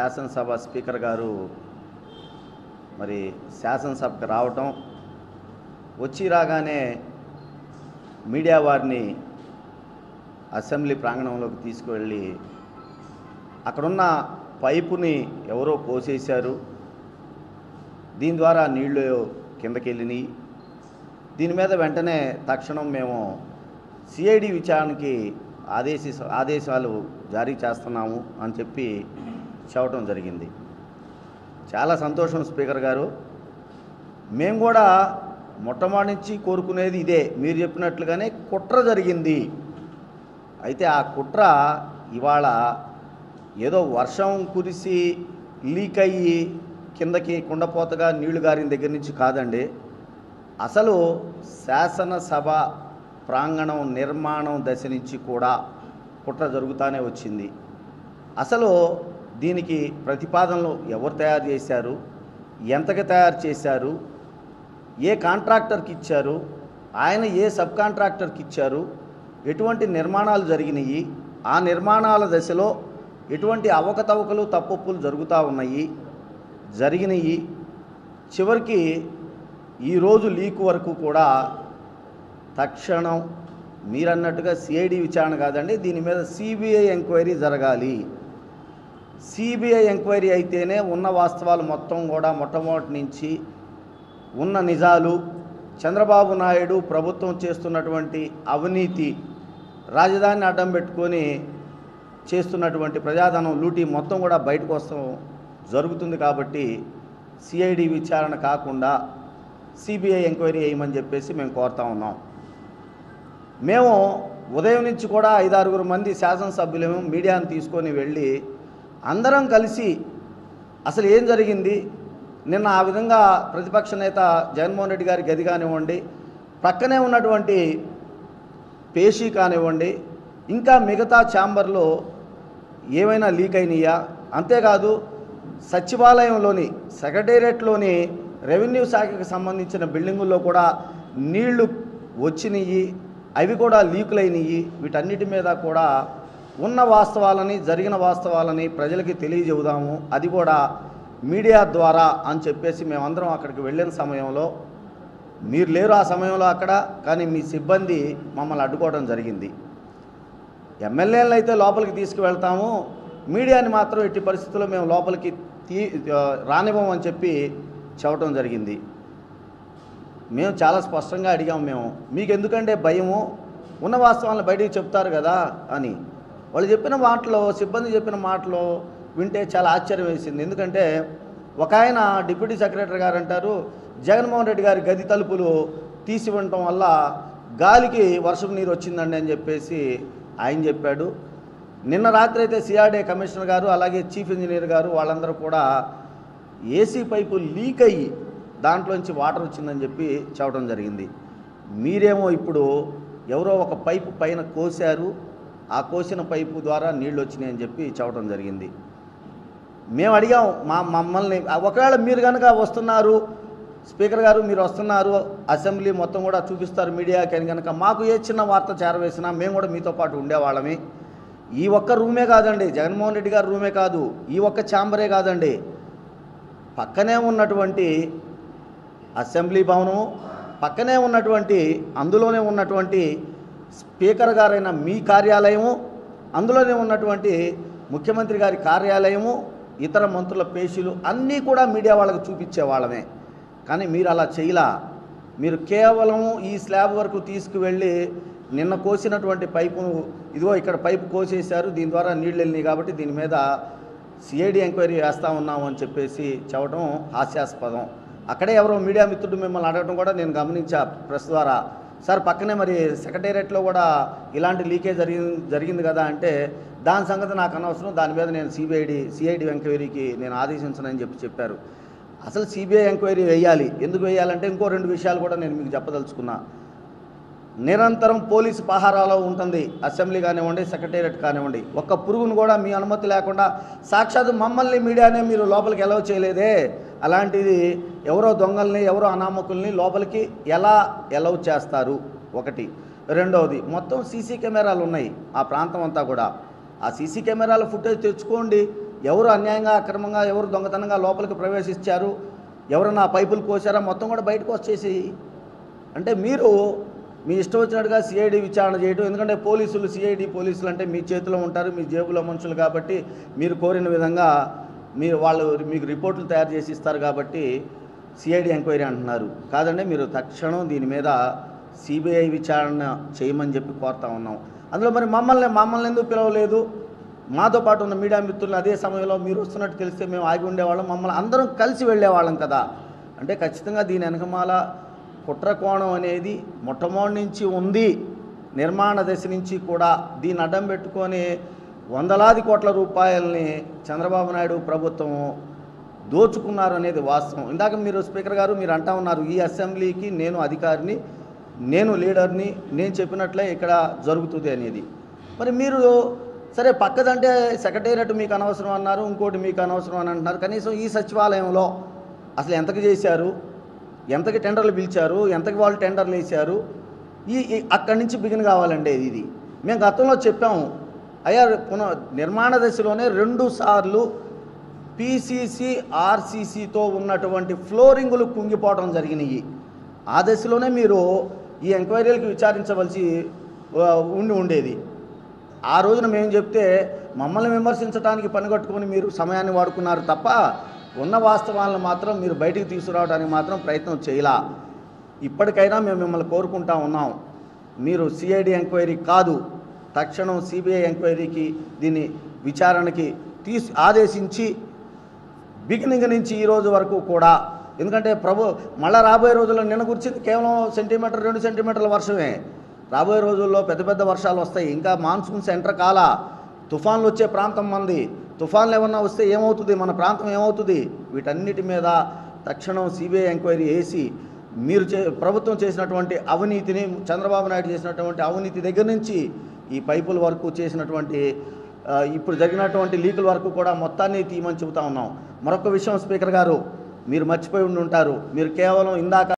శాసనసభ స్పీకర్ గారు మరి శాసనసభకు రావటం వచ్చి రాగానే మీడియా వారిని అసెంబ్లీ ప్రాంగణంలోకి తీసుకువెళ్ళి అక్కడున్న పైపుని ఎవరో కోసేశారు దీని ద్వారా నీళ్లు కిందకి వెళ్ళినాయి దీని మీద వెంటనే తక్షణం మేము సిఐడి విచారణకి ఆదేశి ఆదేశాలు జారీ చేస్తున్నాము అని చెప్పి చెప్పడం జరిగింది చాలా సంతోషం స్పీకర్ గారు మేము కూడా మొట్టమొదటి నుంచి కోరుకునేది ఇదే మీరు చెప్పినట్లుగానే కుట్ర జరిగింది అయితే ఆ కుట్ర ఇవాళ ఏదో వర్షం కురిసి లీక్ అయ్యి కిందకి కుండపోతగా నీళ్లు గారిన దగ్గర నుంచి కాదండి అసలు శాసనసభ ప్రాంగణం నిర్మాణం దశ నుంచి కూడా కుట్ర జరుగుతూనే వచ్చింది అసలు దీనికి ప్రతిపాదనలు ఎవరు తయారు చేశారు ఎంతకి తయారు చేశారు ఏ కాంట్రాక్టర్కి ఇచ్చారు ఆయన ఏ సబ్ కాంట్రాక్టర్కి ఇచ్చారు ఎటువంటి నిర్మాణాలు జరిగినాయి ఆ నిర్మాణాల దశలో ఎటువంటి అవకతవకలు తప్పులు జరుగుతూ ఉన్నాయి జరిగినాయి చివరికి ఈరోజు లీక్ వరకు కూడా తక్షణం మీరన్నట్టుగా సిఐడి విచారణ కాదండి దీని మీద సిబిఐ ఎంక్వైరీ జరగాలి సిబిఐ ఎంక్వైరీ అయితేనే ఉన్న వాస్తవాలు మొత్తం కూడా మొట్టమొదటి నుంచి ఉన్న నిజాలు చంద్రబాబు నాయుడు ప్రభుత్వం చేస్తున్నటువంటి అవినీతి రాజధానిని అడ్డం పెట్టుకొని చేస్తున్నటువంటి ప్రజాధనం లూటీ మొత్తం కూడా బయటకు వస్తాం జరుగుతుంది కాబట్టి సిఐడి విచారణ కాకుండా సిబిఐ ఎంక్వైరీ వేయమని చెప్పేసి మేము కోరుతా ఉన్నాం మేము ఉదయం నుంచి కూడా ఐదారుగురు మంది శాసనసభ్యులేమో మీడియాను తీసుకొని వెళ్ళి అందరం కలిసి అసలు ఏం జరిగింది నిన్న ఆ విధంగా ప్రతిపక్ష నేత జగన్మోహన్ రెడ్డి గారి గది కానివ్వండి ప్రక్కనే ఉన్నటువంటి పేషీ కానివ్వండి ఇంకా మిగతా ఛాంబర్లో ఏమైనా లీక్ అయినాయా అంతేకాదు సచివాలయంలోని సెక్రటేరియట్లోని రెవెన్యూ శాఖకు సంబంధించిన బిల్డింగుల్లో కూడా నీళ్లు వచ్చినాయి అవి కూడా లీకులైనవి వీటన్నిటి మీద కూడా ఉన్న వాస్తవాలని జరిగిన వాస్తవాలని ప్రజలకి తెలియజెబుదాము అది కూడా మీడియా ద్వారా అని చెప్పేసి మేమందరం అక్కడికి వెళ్ళిన సమయంలో మీరు లేరు ఆ సమయంలో అక్కడ కానీ మీ సిబ్బంది మమ్మల్ని అడ్డుకోవడం జరిగింది ఎమ్మెల్యేలను అయితే లోపలికి తీసుకువెళ్తాము మీడియాని మాత్రం ఎట్టి పరిస్థితుల్లో మేము లోపలికి తీ రానివ్వమని చెప్పి చెప్పడం జరిగింది మేము చాలా స్పష్టంగా అడిగాము మేము మీకు ఎందుకంటే భయము ఉన్న వాస్తవాలను బయటికి చెప్తారు కదా అని వాళ్ళు చెప్పిన మాటలో సిబ్బంది చెప్పిన మాటలో వింటే చాలా ఆశ్చర్యం వేసింది ఎందుకంటే ఒక ఆయన డిప్యూటీ సెక్రటరీ గారు అంటారు జగన్మోహన్ రెడ్డి గారి గది తలుపులు తీసి ఉండటం వల్ల గాలికి వర్షం నీరు వచ్చిందండి అని చెప్పేసి ఆయన చెప్పాడు నిన్న రాత్రి అయితే సిఆర్డే కమిషనర్ గారు అలాగే చీఫ్ ఇంజనీర్ గారు వాళ్ళందరూ కూడా ఏసీ పైపు లీక్ అయ్యి దాంట్లోంచి వాటర్ వచ్చిందని చెప్పి చెప్పడం జరిగింది మీరేమో ఇప్పుడు ఎవరో ఒక పైపు పైన కోసారు ఆ కోసిన పైపు ద్వారా నీళ్ళు వచ్చినాయని చెప్పి చెప్పడం జరిగింది మేము అడిగాం మా మమ్మల్ని ఒకవేళ మీరు కనుక వస్తున్నారు స్పీకర్ గారు మీరు వస్తున్నారు అసెంబ్లీ మొత్తం కూడా చూపిస్తారు మీడియాకి అని కనుక మాకు ఏ చిన్న వార్త చేరవేసినా మేము కూడా మీతో పాటు ఉండేవాళ్ళమి ఈ ఒక్క రూమే కాదండి జగన్మోహన్ రెడ్డి గారి రూమే కాదు ఈ ఒక్క ఛాంబరే కాదండి పక్కనే ఉన్నటువంటి అసెంబ్లీ భవనము పక్కనే ఉన్నటువంటి అందులోనే ఉన్నటువంటి స్పీకర్ గారైన మీ కార్యాలయము అందులోనే ఉన్నటువంటి ముఖ్యమంత్రి గారి కార్యాలయము ఇతర మంత్రుల పేషీలు అన్నీ కూడా మీడియా వాళ్ళకు చూపించే వాళ్ళమే కానీ మీరు అలా చేయలా మీరు కేవలం ఈ స్లాబ్ వరకు తీసుకువెళ్ళి నిన్న కోసినటువంటి పైపు ఇదిగో ఇక్కడ పైపు కోసేశారు దీని ద్వారా నీళ్ళు వెళ్ళినాయి కాబట్టి దీని మీద సిఐడి ఎంక్వైరీ వేస్తా ఉన్నాము అని చెప్పేసి చెప్పడం హాస్యాస్పదం అక్కడే ఎవరో మీడియా మిత్రుడు మిమ్మల్ని అడగడం కూడా నేను గమనించా ప్రెస్ ద్వారా సార్ పక్కనే మరి సెక్రటేరియట్లో కూడా ఇలాంటి లీకేజ్ జరిగింది జరిగింది కదా అంటే దాని సంగతి నాకు అనవసరం దాని మీద నేను సిబిఐడి సిఐడి ఎంక్వైరీకి నేను ఆదేశించనని చెప్పి చెప్పారు అసలు సిబిఐ ఎంక్వైరీ వేయాలి ఎందుకు వేయాలంటే ఇంకో రెండు విషయాలు కూడా నేను మీకు చెప్పదలుచుకున్నా నిరంతరం పోలీసు పహారాలో ఉంటుంది అసెంబ్లీ కానివ్వండి సెక్రటేరియట్ కానివ్వండి ఒక్క పురుగును కూడా మీ అనుమతి లేకుండా సాక్షాత్ మమ్మల్ని మీడియానే మీరు లోపలికి ఎలవ్ చేయలేదే అలాంటిది ఎవరో దొంగల్ని ఎవరో అనామకుల్ని లోపలికి ఎలా ఎలవ్ చేస్తారు ఒకటి రెండవది మొత్తం సీసీ కెమెరాలు ఉన్నాయి ఆ ప్రాంతం అంతా కూడా ఆ సీసీ కెమెరాల ఫుటేజ్ తెచ్చుకోండి ఎవరు అన్యాయంగా అక్రమంగా ఎవరు దొంగతనంగా లోపలికి ప్రవేశించారు ఎవరన్నా ఆ పైపులు కోసారా మొత్తం కూడా బయటకు వచ్చేసి అంటే మీరు మీ ఇష్టం వచ్చినట్టుగా సిఐడి విచారణ చేయడం ఎందుకంటే పోలీసులు సిఐడి పోలీసులు అంటే మీ చేతిలో ఉంటారు మీ జేబులో మనుషులు కాబట్టి మీరు కోరిన విధంగా మీరు వాళ్ళు మీకు రిపోర్టులు తయారు చేసి ఇస్తారు కాబట్టి సిఐడి ఎంక్వైరీ అంటున్నారు కాదండి మీరు తక్షణం దీని మీద సిబిఐ విచారణ చేయమని చెప్పి కోరుతా ఉన్నాం అందులో మరి మమ్మల్ని మమ్మల్ని ఎందుకు పిలవలేదు మాతో పాటు ఉన్న మీడియా మిత్రులు అదే సమయంలో మీరు వస్తున్నట్టు తెలిస్తే మేము ఆగి ఉండేవాళ్ళం మమ్మల్ని అందరం కలిసి వెళ్ళేవాళ్ళం కదా అంటే ఖచ్చితంగా దీని వెనకమాల కుట్ర కోణం అనేది మొట్టమొదటి నుంచి ఉంది నిర్మాణ దశ నుంచి కూడా దీన్ని అడ్డం పెట్టుకొని వందలాది కోట్ల రూపాయలని చంద్రబాబు నాయుడు ప్రభుత్వం దోచుకున్నారు అనేది వాస్తవం ఇందాక మీరు స్పీకర్ గారు మీరు అంటా ఉన్నారు ఈ అసెంబ్లీకి నేను అధికారిని నేను లీడర్ని నేను చెప్పినట్లే ఇక్కడ జరుగుతుంది అనేది మరి మీరు సరే పక్కదంటే సెక్రటేరియట్ మీకు అనవసరం అన్నారు ఇంకోటి మీకు అనవసరం అని అంటున్నారు కనీసం ఈ సచివాలయంలో అసలు ఎంతకు చేశారు ఎంతకి టెండర్లు పిలిచారు ఎంతకి వాళ్ళు టెండర్లు వేశారు ఈ ఈ- అక్కడి నుంచి బిగిన్ కావాలండి ఇది మేము గతంలో చెప్పాము అయ్యా పునః నిర్మాణ దశలోనే రెండు సార్లు పీసీసీ ఆర్సీసీతో ఉన్నటువంటి ఫ్లోరింగులు కుంగిపోవడం జరిగినాయి ఆ దశలోనే మీరు ఈ ఎంక్వైరీలకు విచారించవలసి ఆ, ఉండి ఉండేది ఆ రోజున మేము చెప్తే మమ్మల్ని విమర్శించడానికి పనిగట్టుకొని మీరు సమయాన్ని వాడుకున్నారు తప్ప ఉన్న వాస్తవాలను మాత్రం మీరు బయటికి తీసుకురావడానికి మాత్రం ప్రయత్నం చేయలా ఇప్పటికైనా మేము మిమ్మల్ని కోరుకుంటా ఉన్నాం మీరు సిఐడి ఎంక్వైరీ కాదు తక్షణం సిబిఐ ఎంక్వైరీకి దీన్ని విచారణకి తీసి ఆదేశించి బిగినింగ్ నుంచి ఈ రోజు వరకు కూడా ఎందుకంటే ప్రభు మళ్ళా రాబోయే రోజుల్లో నిన్న గుర్చింది కేవలం సెంటీమీటర్ రెండు సెంటీమీటర్ల వర్షమే రాబోయే రోజుల్లో పెద్ద పెద్ద వర్షాలు వస్తాయి ఇంకా మాన్సూన్ సెంటర్ కాల తుఫాన్లు వచ్చే ప్రాంతం మంది తుఫాన్లు ఏమన్నా వస్తే ఏమవుతుంది మన ప్రాంతం ఏమవుతుంది వీటన్నిటి మీద తక్షణం సిబిఐ ఎంక్వైరీ వేసి మీరు చే ప్రభుత్వం చేసినటువంటి అవినీతిని చంద్రబాబు నాయుడు చేసినటువంటి అవినీతి దగ్గర నుంచి ఈ పైపుల వరకు చేసినటువంటి ఆ, ఇప్పుడు జరిగినటువంటి లీకుల వరకు కూడా మొత్తాన్ని తీయమని చెబుతా ఉన్నాం మరొక విషయం స్పీకర్ గారు మీరు మర్చిపోయి ఉండి ఉంటారు మీరు కేవలం ఇందాక